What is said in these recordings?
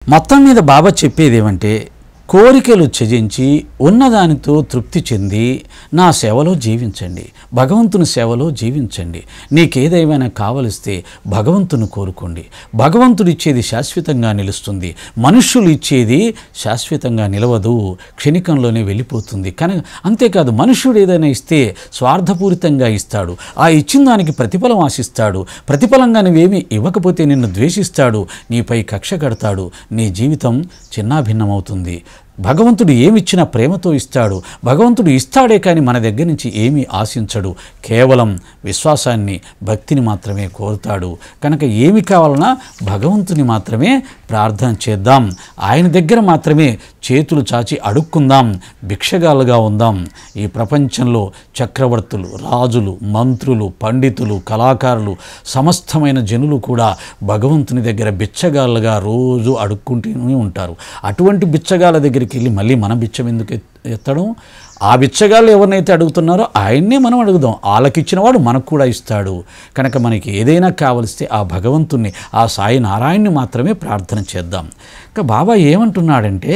మొత్తం మీద బాబా చెప్పేది ఏమంటే కోరికలు త్యజించి ఉన్నదానితో తృప్తి చెంది నా సేవలో జీవించండి భగవంతుని సేవలో జీవించండి నీకేదేమైనా కావలిస్తే భగవంతుని కోరుకోండి భగవంతుడు ఇచ్చేది శాశ్వతంగా నిలుస్తుంది మనుష్యులు ఇచ్చేది శాశ్వతంగా నిలవదు క్షణికంలోనే వెళ్ళిపోతుంది కనుక అంతేకాదు మనుష్యుడు ఏదైనా ఇస్తే స్వార్థపూరితంగా ఇస్తాడు ఆ ఇచ్చిన దానికి ప్రతిఫలం ఆశిస్తాడు ప్రతిఫలంగా నువ్వేమీ ఇవ్వకపోతే నిన్ను ద్వేషిస్తాడు నీపై కక్ష కడతాడు నీ జీవితం చిన్నాభిన్నమవుతుంది భగవంతుడు ఏమిచ్చినా ప్రేమతో ఇస్తాడు భగవంతుడు ఇస్తాడే కానీ మన దగ్గర నుంచి ఏమీ ఆశించడు కేవలం విశ్వాసాన్ని భక్తిని మాత్రమే కోరుతాడు కనుక ఏమి కావాలన్నా భగవంతుని మాత్రమే ప్రార్థన చేద్దాం ఆయన దగ్గర మాత్రమే చేతులు చాచి అడుక్కుందాం భిక్షగాలుగా ఉందాం ఈ ప్రపంచంలో చక్రవర్తులు రాజులు మంత్రులు పండితులు కళాకారులు సమస్తమైన జనులు కూడా భగవంతుని దగ్గర బిచ్చగాళ్ళుగా రోజు అడుక్కుంటూనే ఉంటారు అటువంటి బిచ్చగాళ్ళ దగ్గరికి వెళ్ళి మళ్ళీ మన బిచ్చం ఎందుకు ఎత్- ఎత్తడం ఆ బిచ్చగాళ్ళు ఎవరినైతే అడుగుతున్నారో ఆయన్నే మనం అడుగుదాం వాళ్ళకిచ్చిన వాడు మనకు కూడా ఇస్తాడు కనుక మనకి ఏదైనా కావలిస్తే ఆ భగవంతుణ్ణి ఆ సాయి నారాయణ్ణి మాత్రమే ప్రార్థన చేద్దాం ఇంకా బాబా ఏమంటున్నాడంటే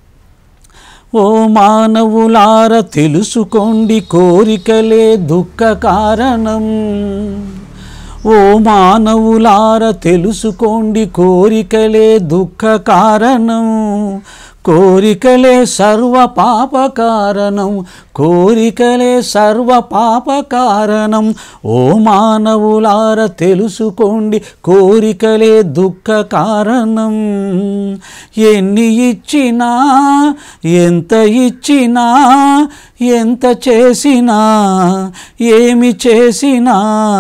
ఓ మానవులార తెలుసుకోండి కోరికలే దుఃఖ కారణం ఓ మానవులార తెలుసుకోండి కోరికలే దుఃఖ కారణం కోరికలే సర్వ పాప కారణం కోరికలే సర్వ పాప కారణం ఓ మానవులార తెలుసుకోండి కోరికలే దుఃఖ కారణం ఎన్ని ఇచ్చినా ఎంత ఇచ్చినా ఎంత చేసినా ఏమి చేసినా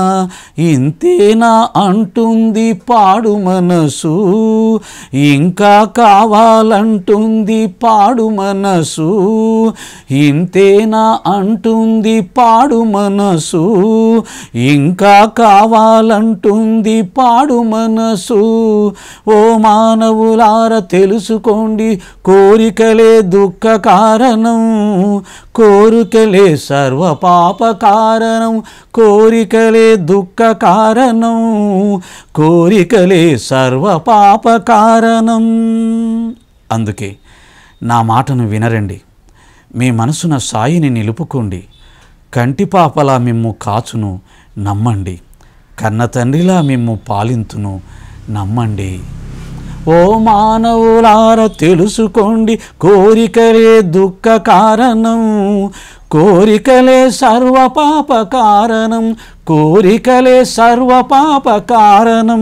ఇంతేనా అంటుంది పాడు మనసు ఇంకా కావాలంటుంది పాడు మనసు ఇంతేనా అంటుంది పాడు మనసు ఇంకా కావాలంటుంది పాడు మనసు ఓ మానవులార తెలుసుకోండి కోరికలే దుఃఖ కారణం కోరికలే సర్వ పాప కారణం కోరికలే దుఃఖ కారణం కోరికలే సర్వ పాప కారణం అందుకే నా మాటను వినరండి మీ మనసున సాయిని నిలుపుకోండి కంటిపాపలా మిమ్ము కాచును నమ్మండి కన్న తండ్రిలా మిమ్ము పాలింతును నమ్మండి ఓ మానవులార తెలుసుకోండి కోరికలే దుఃఖ కారణం కోరికలే సర్వ పాప కారణం కోరికలే సర్వ పాప కారణం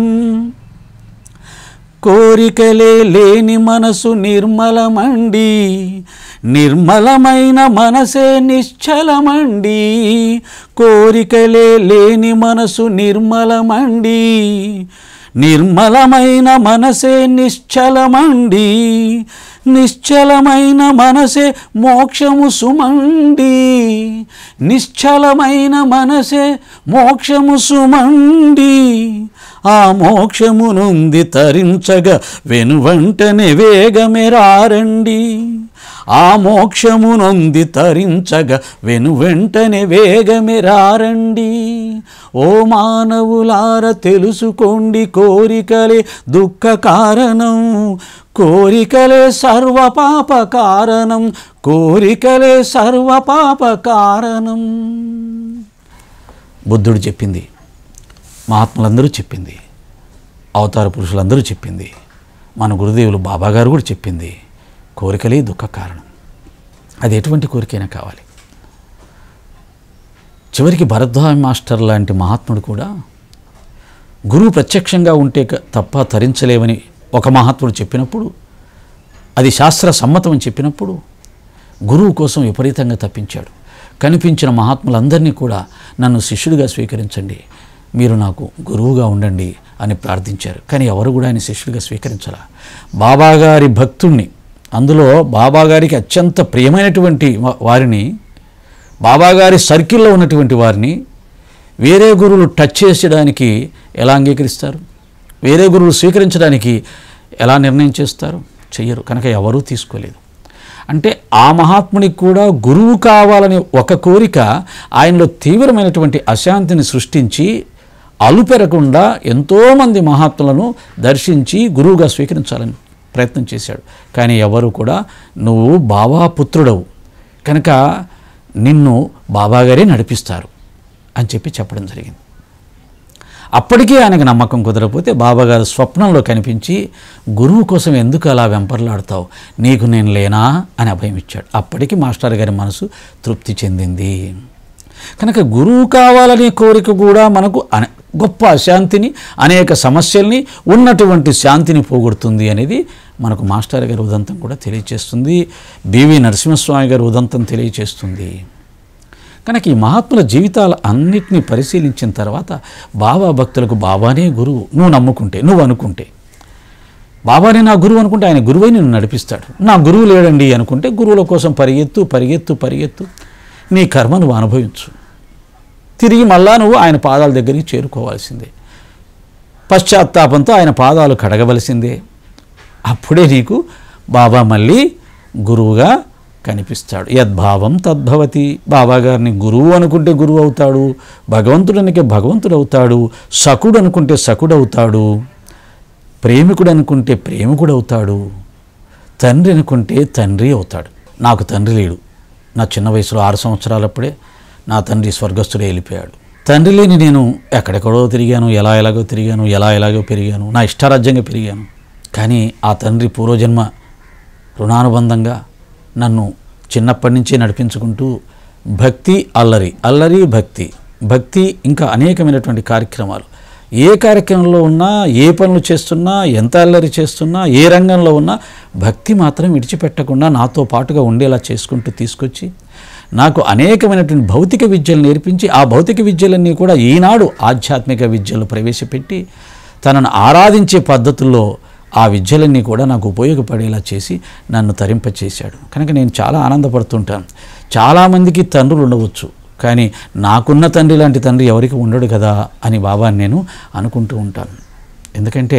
కోరికలే లేని మనసు నిర్మలమండి నిర్మలమైన మనసే నిశ్చలమండి కోరికలే లేని మనసు నిర్మలమండి నిర్మలమైన మనసే నిశ్చలమండి నిశ్చలమైన మనసే మోక్షము సుమండి నిశ్చలమైన మనసే మోక్షము సుమండి ఆ మోక్షము నుండి తరించగా వెనువంటనే వేగమెరారండి ఆ మోక్షము నొంది తరించగా వెను వెంటనే వేగమెరారండి ఓ మానవులార తెలుసుకోండి కోరికలే దుఃఖ కారణం కోరికలే సర్వ పాప కారణం కోరికలే సర్వ పాప కారణం బుద్ధుడు చెప్పింది మహాత్ములందరూ చెప్పింది అవతార పురుషులందరూ చెప్పింది మన గురుదేవులు బాబాగారు కూడా చెప్పింది కోరికలే దుఃఖ కారణం అది ఎటువంటి కోరికైనా కావాలి చివరికి భరద్వాజ మాస్టర్ లాంటి మహాత్ముడు కూడా గురువు ప్రత్యక్షంగా ఉంటే క- తప్ప తరించలేవని ఒక మహాత్ముడు చెప్పినప్పుడు అది శాస్త్ర సమ్మతం అని చెప్పినప్పుడు గురువు కోసం విపరీతంగా తప్పించాడు కనిపించిన మహాత్ములందరినీ కూడా నన్ను శిష్యుడిగా స్వీకరించండి మీరు నాకు గురువుగా ఉండండి అని ప్రార్థించారు కానీ ఎవరు కూడా ఆయన శిష్యుడిగా స్వీకరించాల బాబాగారి భక్తుణ్ణి అందులో బాబాగారికి అత్యంత ప్రియమైనటువంటి వా- వారిని బాబాగారి సర్కిల్లో ఉన్నటువంటి వారిని వేరే గురువులు టచ్ చేసడానికి ఎలా అంగీకరిస్తారు వేరే గురువులు స్వీకరించడానికి ఎలా నిర్ణయం చేస్తారు చెయ్యరు కనుక ఎవరూ తీసుకోలేదు అంటే ఆ మహాత్మునికి కూడా గురువు కావాలనే ఒక కోరిక ఆయనలో తీవ్రమైనటువంటి అశాంతిని సృష్టించి అలుపెరకుండా ఎంతోమంది మహాత్ములను దర్శించి గురువుగా స్వీకరించాలని ప్రయత్నం చేశాడు కానీ ఎవరు కూడా నువ్వు బాబా పుత్రుడవు కనుక నిన్ను బాబాగారే నడిపిస్తారు అని చెప్పి చెప్పడం జరిగింది అప్పటికీ ఆయనకు నమ్మకం కుదరకపోతే బాబాగారు స్వప్నంలో కనిపించి గురువు కోసం ఎందుకు అలా వెంపర్లాడతావు నీకు నేను లేనా అని అభయం ఇచ్చాడు అప్పటికి మాస్టర్ గారి మనసు తృప్తి చెందింది కనుక గురువు కావాలనే కోరిక కూడా మనకు అన గొప్ప అశాంతిని అనేక సమస్యల్ని ఉన్నటువంటి శాంతిని పోగొడుతుంది అనేది మనకు మాస్టర్ గారి ఉదంతం కూడా తెలియచేస్తుంది బివి నరసింహస్వామి గారి ఉదంతం తెలియచేస్తుంది కనుక ఈ మహాత్ముల జీవితాల అన్నిటినీ పరిశీలించిన తర్వాత బాబా భక్తులకు బాబానే గురువు నువ్వు నమ్ముకుంటే నువ్వు అనుకుంటే బాబానే నా గురువు అనుకుంటే ఆయన గురువై నిన్ను నడిపిస్తాడు నా గురువు లేడండి అనుకుంటే గురువుల కోసం పరిగెత్తు పరిగెత్తు పరిగెత్తు నీ కర్మ నువ్వు అనుభవించు తిరిగి మళ్ళా నువ్వు ఆయన పాదాల దగ్గరికి చేరుకోవాల్సిందే పశ్చాత్తాపంతో ఆయన పాదాలు కడగవలసిందే అప్పుడే నీకు బాబా మళ్ళీ గురువుగా కనిపిస్తాడు యద్భావం తద్భవతి బాబా గారిని గురువు అనుకుంటే గురువు అవుతాడు భగవంతుడు అనుకే భగవంతుడు అవుతాడు సకుడు అనుకుంటే సకుడు అవుతాడు ప్రేమికుడు అనుకుంటే ప్రేమికుడు అవుతాడు తండ్రి అనుకుంటే తండ్రి అవుతాడు నాకు తండ్రి లేడు నా చిన్న వయసులో ఆరు సంవత్సరాలప్పుడే నా తండ్రి స్వర్గస్థుడే వెళ్ళిపోయాడు తండ్రి లేని నేను ఎక్కడెక్కడో తిరిగాను ఎలా ఎలాగో తిరిగాను ఎలా ఎలాగో పెరిగాను నా ఇష్టారాజ్యంగా పెరిగాను కానీ ఆ తండ్రి పూర్వజన్మ రుణానుబంధంగా నన్ను చిన్నప్పటి నుంచే నడిపించుకుంటూ భక్తి అల్లరి అల్లరి భక్తి భక్తి ఇంకా అనేకమైనటువంటి కార్యక్రమాలు ఏ కార్యక్రమంలో ఉన్నా ఏ పనులు చేస్తున్నా ఎంత అల్లరి చేస్తున్నా ఏ రంగంలో ఉన్నా భక్తి మాత్రం విడిచిపెట్టకుండా నాతో పాటుగా ఉండేలా చేసుకుంటూ తీసుకొచ్చి నాకు అనేకమైనటువంటి భౌతిక విద్యలు నేర్పించి ఆ భౌతిక విద్యలన్నీ కూడా ఈనాడు ఆధ్యాత్మిక విద్యలు ప్రవేశపెట్టి తనను ఆరాధించే పద్ధతుల్లో ఆ విద్యలన్నీ కూడా నాకు ఉపయోగపడేలా చేసి నన్ను తరింపచేశాడు కనుక నేను చాలా ఆనందపడుతుంటాను చాలామందికి తండ్రులు ఉండవచ్చు కానీ నాకున్న తండ్రి లాంటి తండ్రి ఎవరికి ఉండడు కదా అని బాబాని నేను అనుకుంటూ ఉంటాను ఎందుకంటే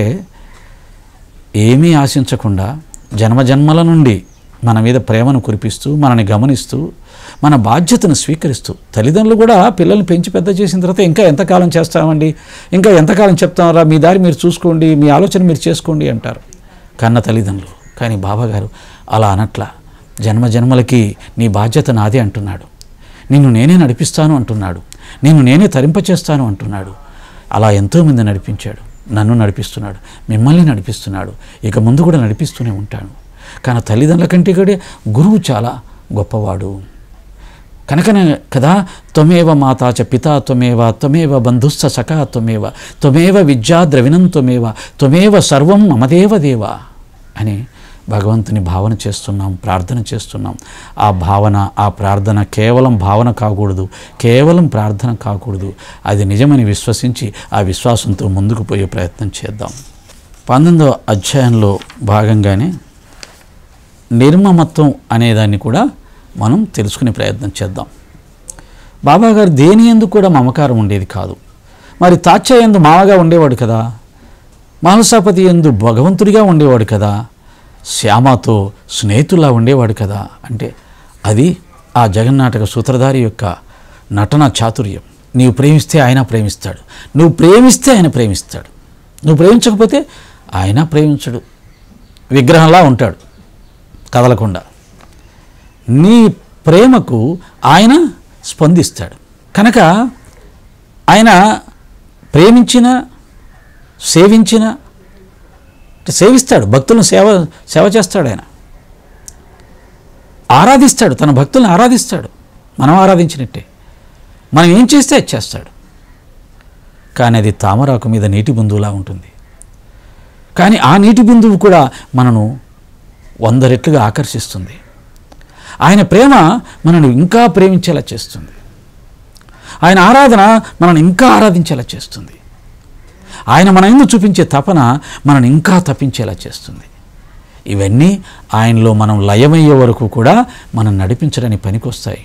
ఏమీ ఆశించకుండా జన్మజన్మల నుండి మన మీద ప్రేమను కురిపిస్తూ మనని గమనిస్తూ మన బాధ్యతను స్వీకరిస్తూ తల్లిదండ్రులు కూడా పిల్లల్ని పెంచి పెద్ద చేసిన తర్వాత ఇంకా ఎంతకాలం చేస్తామండి ఇంకా ఎంతకాలం చెప్తామరా మీ దారి మీరు చూసుకోండి మీ ఆలోచన మీరు చేసుకోండి అంటారు కన్న తల్లిదండ్రులు కానీ బాబాగారు అలా అనట్లా జన్మ జన్మలకి నీ బాధ్యత నాదే అంటున్నాడు నిన్ను నేనే నడిపిస్తాను అంటున్నాడు నిన్ను నేనే తరింపచేస్తాను అంటున్నాడు అలా ఎంతోమంది నడిపించాడు నన్ను నడిపిస్తున్నాడు మిమ్మల్ని నడిపిస్తున్నాడు ఇక ముందు కూడా నడిపిస్తూనే ఉంటాను కానీ తల్లిదండ్రుల కంటే కూడా గురువు చాలా గొప్పవాడు కనుకనే కదా త్వమేవ మాతా చ పితా త్వమేవ త్వమేవ బంధుస్స సఖా త్వమేవ త్వమేవ విద్యా ద్రవిణం త్వమేవ త్వమేవ సర్వం మమదేవ దేవ అని భగవంతుని భావన చేస్తున్నాం ప్రార్థన చేస్తున్నాం ఆ భావన ఆ ప్రార్థన కేవలం భావన కాకూడదు కేవలం ప్రార్థన కాకూడదు అది నిజమని విశ్వసించి ఆ విశ్వాసంతో ముందుకు పోయే ప్రయత్నం చేద్దాం పంతొమ్మిదవ అధ్యాయంలో భాగంగానే నిర్మమత్వం అనేదాన్ని కూడా మనం తెలుసుకునే ప్రయత్నం చేద్దాం బాబాగారు దేని ఎందు కూడా మమకారం ఉండేది కాదు మరి తాత్య ఎందు మామగా ఉండేవాడు కదా మహల్సాపతి ఎందు భగవంతుడిగా ఉండేవాడు కదా శ్యామతో స్నేహితుల్లా ఉండేవాడు కదా అంటే అది ఆ జగన్నాటక సూత్రధారి యొక్క నటన చాతుర్యం నీవు ప్రేమిస్తే ఆయన ప్రేమిస్తాడు నువ్వు ప్రేమిస్తే ఆయన ప్రేమిస్తాడు నువ్వు ప్రేమించకపోతే ఆయన ప్రేమించడు విగ్రహంలా ఉంటాడు కదలకుండా నీ ప్రేమకు ఆయన స్పందిస్తాడు కనుక ఆయన ప్రేమించిన సేవించిన అంటే సేవిస్తాడు భక్తులను సేవ సేవ చేస్తాడు ఆయన ఆరాధిస్తాడు తన భక్తులను ఆరాధిస్తాడు మనం ఆరాధించినట్టే మనం ఏం చేస్తే అది చేస్తాడు కానీ అది తామరాకు మీద నీటి బిందువులా ఉంటుంది కానీ ఆ నీటి బిందువు కూడా మనను వంద రెట్లుగా ఆకర్షిస్తుంది ఆయన ప్రేమ మనను ఇంకా ప్రేమించేలా చేస్తుంది ఆయన ఆరాధన మనల్ని ఇంకా ఆరాధించేలా చేస్తుంది ఆయన మన ఎందు చూపించే తపన మనల్ని ఇంకా తప్పించేలా చేస్తుంది ఇవన్నీ ఆయనలో మనం లయమయ్యే వరకు కూడా మనం నడిపించడానికి పనికొస్తాయి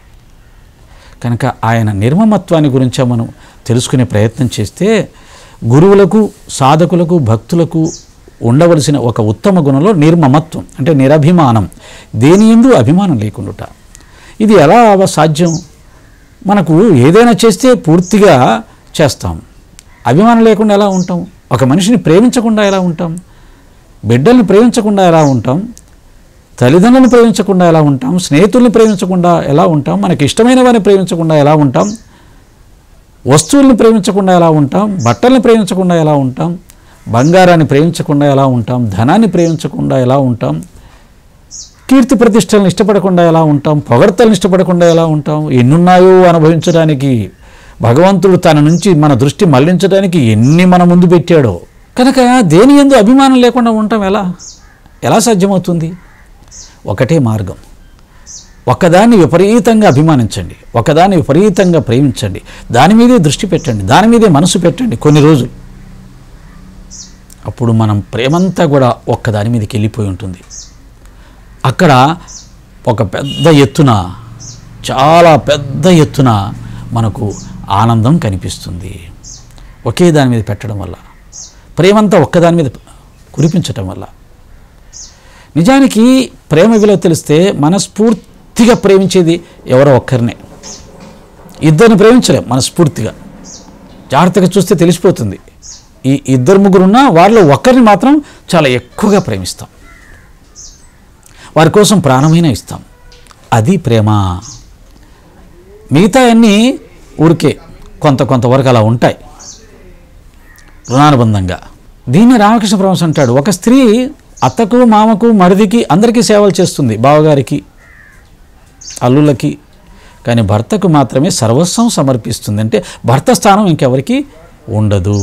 కనుక ఆయన నిర్మమత్వాన్ని గురించి మనం తెలుసుకునే ప్రయత్నం చేస్తే గురువులకు సాధకులకు భక్తులకు ఉండవలసిన ఒక ఉత్తమ గుణంలో నిర్మమత్వం అంటే నిరభిమానం దేని ఎందు అభిమానం లేకుండుట ఇది ఎలా సాధ్యం మనకు ఏదైనా చేస్తే పూర్తిగా చేస్తాం అభిమానం లేకుండా ఎలా ఉంటాం ఒక మనిషిని ప్రేమించకుండా ఎలా ఉంటాం బిడ్డల్ని ప్రేమించకుండా ఎలా ఉంటాం తల్లిదండ్రులను ప్రేమించకుండా ఎలా ఉంటాం స్నేహితుల్ని ప్రేమించకుండా ఎలా ఉంటాం మనకి ఇష్టమైన వారిని ప్రేమించకుండా ఎలా ఉంటాం వస్తువుల్ని ప్రేమించకుండా ఎలా ఉంటాం బట్టల్ని ప్రేమించకుండా ఎలా ఉంటాం బంగారాన్ని ప్రేమించకుండా ఎలా ఉంటాం ధనాన్ని ప్రేమించకుండా ఎలా ఉంటాం కీర్తి ప్రతిష్టలను ఇష్టపడకుండా ఎలా ఉంటాం పొగడ్తలను ఇష్టపడకుండా ఎలా ఉంటాం ఎన్నున్నాయో అనుభవించడానికి భగవంతుడు తన నుంచి మన దృష్టి మళ్లించడానికి ఎన్ని మన ముందు పెట్టాడో కనుక దేని ఎందు అభిమానం లేకుండా ఉండటం ఎలా ఎలా సాధ్యమవుతుంది ఒకటే మార్గం ఒకదాన్ని విపరీతంగా అభిమానించండి ఒకదాన్ని విపరీతంగా ప్రేమించండి దాని మీదే దృష్టి పెట్టండి దాని మీదే మనసు పెట్టండి కొన్ని రోజులు అప్పుడు మనం ప్రేమంతా కూడా ఒక్కదాని మీదకి వెళ్ళిపోయి ఉంటుంది అక్కడ ఒక పెద్ద ఎత్తున చాలా పెద్ద ఎత్తున మనకు ఆనందం కనిపిస్తుంది ఒకే దాని మీద పెట్టడం వల్ల ప్రేమంతా ఒక్కదాని మీద కురిపించటం వల్ల నిజానికి ప్రేమ విలువ తెలిస్తే మనస్ఫూర్తిగా ప్రేమించేది ఎవరో ఒక్కరినే ఇద్దరిని ప్రేమించలేం మనస్ఫూర్తిగా జాగ్రత్తగా చూస్తే తెలిసిపోతుంది ఈ ఇద్దరు ముగ్గురు ఉన్నా వారిలో ఒక్కరిని మాత్రం చాలా ఎక్కువగా ప్రేమిస్తాం వారి కోసం ప్రాణమైన ఇస్తాం అది ప్రేమ మిగతా అన్నీ ఊరికే కొంత కొంతవరకు అలా ఉంటాయి రుణానుబంధంగా దీన్ని రామకృష్ణ పరమహంస అంటాడు ఒక స్త్రీ అత్తకు మామకు మరిదికి అందరికీ సేవలు చేస్తుంది బావగారికి అల్లులకి కానీ భర్తకు మాత్రమే సర్వస్వం సమర్పిస్తుంది అంటే భర్త స్థానం ఇంకెవరికి ఉండదు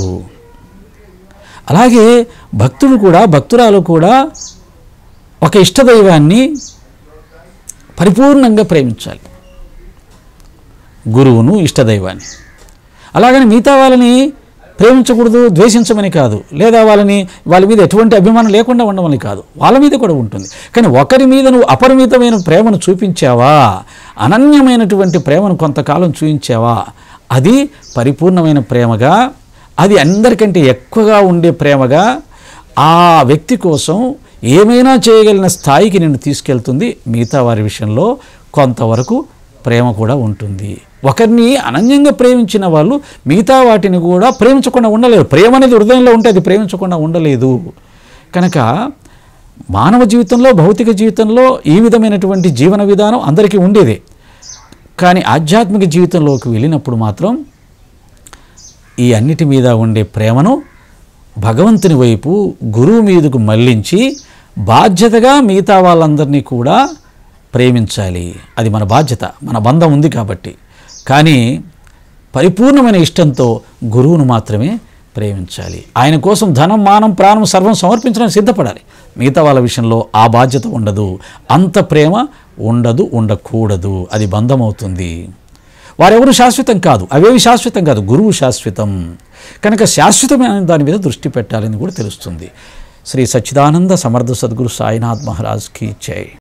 అలాగే భక్తుడు కూడా భక్తురాలు కూడా ఒక ఇష్టదైవాన్ని పరిపూర్ణంగా ప్రేమించాలి గురువును ఇష్టదైవాన్ని అలాగని మిగతా వాళ్ళని ప్రేమించకూడదు ద్వేషించమని కాదు లేదా వాళ్ళని వాళ్ళ మీద ఎటువంటి అభిమానం లేకుండా ఉండమని కాదు వాళ్ళ మీద కూడా ఉంటుంది కానీ ఒకరి మీద నువ్వు అపరిమితమైన ప్రేమను చూపించావా అనన్యమైనటువంటి ప్రేమను కొంతకాలం చూపించావా అది పరిపూర్ణమైన ప్రేమగా అది అందరికంటే ఎక్కువగా ఉండే ప్రేమగా ఆ వ్యక్తి కోసం ఏమైనా చేయగలిగిన స్థాయికి నిన్ను తీసుకెళ్తుంది మిగతా వారి విషయంలో కొంతవరకు ప్రేమ కూడా ఉంటుంది ఒకరిని అనన్యంగా ప్రేమించిన వాళ్ళు మిగతా వాటిని కూడా ప్రేమించకుండా ఉండలేరు ప్రేమ అనేది హృదయంలో ఉంటే అది ప్రేమించకుండా ఉండలేదు కనుక మానవ జీవితంలో భౌతిక జీవితంలో ఈ విధమైనటువంటి జీవన విధానం అందరికీ ఉండేదే కానీ ఆధ్యాత్మిక జీవితంలోకి వెళ్ళినప్పుడు మాత్రం ఈ అన్నిటి మీద ఉండే ప్రేమను భగవంతుని వైపు గురువు మీదకు మళ్ళించి బాధ్యతగా మిగతా వాళ్ళందరినీ కూడా ప్రేమించాలి అది మన బాధ్యత మన బంధం ఉంది కాబట్టి కానీ పరిపూర్ణమైన ఇష్టంతో గురువును మాత్రమే ప్రేమించాలి ఆయన కోసం ధనం మానం ప్రాణం సర్వం సమర్పించడానికి సిద్ధపడాలి మిగతా వాళ్ళ విషయంలో ఆ బాధ్యత ఉండదు అంత ప్రేమ ఉండదు ఉండకూడదు అది బంధం అవుతుంది వారెవరు శాశ్వతం కాదు అవేవి శాశ్వతం కాదు గురువు శాశ్వతం కనుక శాశ్వతమైన దాని మీద దృష్టి పెట్టాలని కూడా తెలుస్తుంది శ్రీ సచ్చిదానంద సమర్థ సద్గురు సాయినాథ్ మహారాజ్కి జై